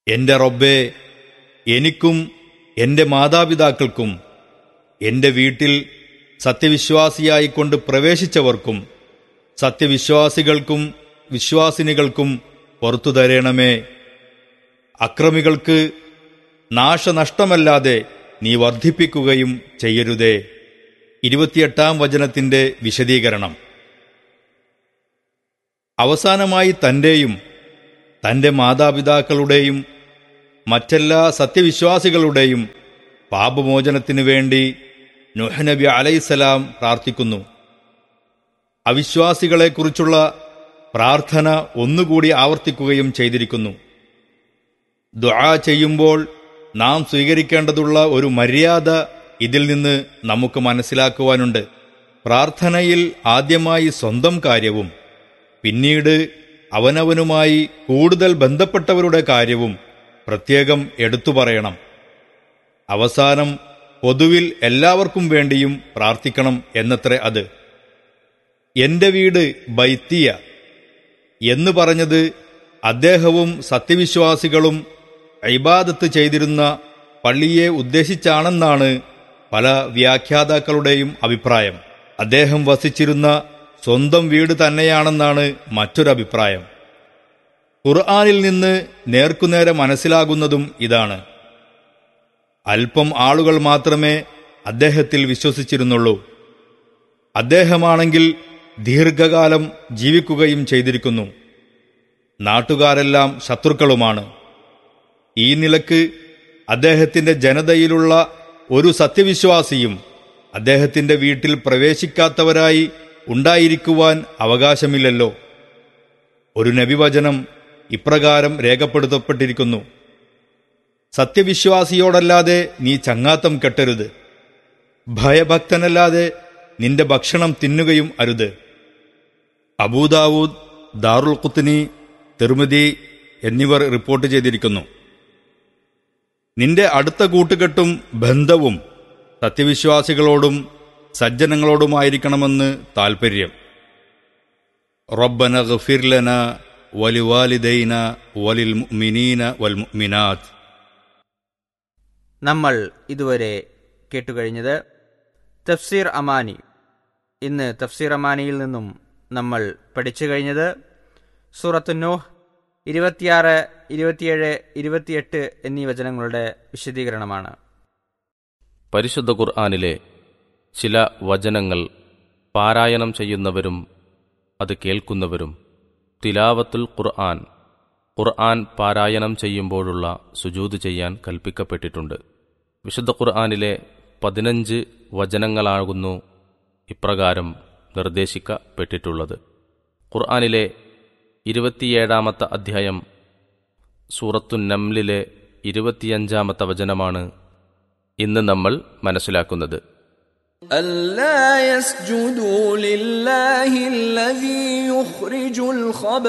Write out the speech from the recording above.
എന്റെ റബ്ബേ എനിക്കും എന്റെ മാതാപിതാക്കൾക്കും എന്റെ വീട്ടിൽ സത്യവിശ്വാസിയായിക്കൊണ്ട് പ്രവേശിച്ചവർക്കും സത്യവിശ്വാസികൾക്കും വിശ്വാസിനികൾക്കും പുറത്തു തരേണമേ അക്രമികൾക്ക് നാശനഷ്ടമല്ലാതെ നീ വർദ്ധിപ്പിക്കുകയും ചെയ്യരുതേ ഇരുപത്തിയെട്ടാം വചനത്തിന്റെ വിശദീകരണം അവസാനമായി തന്റെയും തന്റെ മാതാപിതാക്കളുടെയും മറ്റെല്ലാ സത്യവിശ്വാസികളുടെയും പാപമോചനത്തിനു വേണ്ടി നുഹനബി അലൈസലാം പ്രാർത്ഥിക്കുന്നു അവിശ്വാസികളെക്കുറിച്ചുള്ള പ്രാർത്ഥന ഒന്നുകൂടി ആവർത്തിക്കുകയും ചെയ്തിരിക്കുന്നു ദുആ ചെയ്യുമ്പോൾ നാം സ്വീകരിക്കേണ്ടതുള്ള ഒരു മര്യാദ ഇതിൽ നിന്ന് നമുക്ക് മനസ്സിലാക്കുവാനുണ്ട് പ്രാർത്ഥനയിൽ ആദ്യമായി സ്വന്തം കാര്യവും പിന്നീട് അവനവനുമായി കൂടുതൽ ബന്ധപ്പെട്ടവരുടെ കാര്യവും പ്രത്യേകം എടുത്തു പറയണം അവസാനം പൊതുവിൽ എല്ലാവർക്കും വേണ്ടിയും പ്രാർത്ഥിക്കണം എന്നത്രേ അത് എന്റെ വീട് ബൈത്തിയ എന്ന് പറഞ്ഞത് അദ്ദേഹവും സത്യവിശ്വാസികളും ഇബാദത്ത് ചെയ്തിരുന്ന പള്ളിയെ ഉദ്ദേശിച്ചാണെന്നാണ് പല വ്യാഖ്യാതാക്കളുടെയും അഭിപ്രായം അദ്ദേഹം വസിച്ചിരുന്ന സ്വന്തം വീട് തന്നെയാണെന്നാണ് മറ്റൊരഭിപ്രായം ഖുർആാനിൽ നിന്ന് നേർക്കുനേരെ മനസ്സിലാകുന്നതും ഇതാണ് അല്പം ആളുകൾ മാത്രമേ അദ്ദേഹത്തിൽ വിശ്വസിച്ചിരുന്നുള്ളൂ അദ്ദേഹമാണെങ്കിൽ ദീർഘകാലം ജീവിക്കുകയും ചെയ്തിരിക്കുന്നു നാട്ടുകാരെല്ലാം ശത്രുക്കളുമാണ് ഈ നിലക്ക് അദ്ദേഹത്തിന്റെ ജനതയിലുള്ള ഒരു സത്യവിശ്വാസിയും അദ്ദേഹത്തിന്റെ വീട്ടിൽ പ്രവേശിക്കാത്തവരായി ഉണ്ടായിരിക്കുവാൻ അവകാശമില്ലല്ലോ ഒരു നബിവചനം ഇപ്രകാരം രേഖപ്പെടുത്തപ്പെട്ടിരിക്കുന്നു സത്യവിശ്വാസിയോടല്ലാതെ നീ ചങ്ങാത്തം കെട്ടരുത് ഭയഭക്തനല്ലാതെ നിന്റെ ഭക്ഷണം തിന്നുകയും അരുത് അബൂദാവൂദ് ദാറുൽ കുത്തിനി തിർമിതി എന്നിവർ റിപ്പോർട്ട് ചെയ്തിരിക്കുന്നു നിന്റെ അടുത്ത കൂട്ടുകെട്ടും ബന്ധവും സത്യവിശ്വാസികളോടും സജ്ജനങ്ങളോടുമായിരിക്കണമെന്ന് താൽപ്പര്യം റബ്ബന ഗഫിർലന വലിവാലിദൈന വലിൽ മുഅ്മിനീന വൽ മുഅ്മിനാത്ത് നമ്മൾ ഇതുവരെ കേട്ടുകഴിഞ്ഞത് തഫ്സീർ അമാനി ഇന്ന് തഫ്സീർ അമാനിയിൽ നിന്നും നമ്മൾ പഠിച്ചു കഴിഞ്ഞത് സൂറത്ത് നോഹ് ഇരുപത്തിയാറ് ഇരുപത്തിയേഴ് ഇരുപത്തിയെട്ട് എന്നീ വചനങ്ങളുടെ വിശദീകരണമാണ് പരിശുദ്ധ ഖുർആാനിലെ ചില വചനങ്ങൾ പാരായണം ചെയ്യുന്നവരും അത് കേൾക്കുന്നവരും തിലാവത്തുൽ ഖുർആൻ ഖുർആൻ പാരായണം ചെയ്യുമ്പോഴുള്ള സുജൂത് ചെയ്യാൻ കൽപ്പിക്കപ്പെട്ടിട്ടുണ്ട് വിശുദ്ധ ഖുർആാനിലെ പതിനഞ്ച് വചനങ്ങളാകുന്നു ഇപ്രകാരം നിർദ്ദേശിക്കപ്പെട്ടിട്ടുള്ളത് ഖുർആാനിലെ ഇരുപത്തിയേഴാമത്തെ അധ്യായം സൂറത്തു നംലിലെ ഇരുപത്തിയഞ്ചാമത്തെ വചനമാണ് ഇന്ന് നമ്മൾ മനസ്സിലാക്കുന്നത് ألا يسجدوا لله الذي يخرج الخبر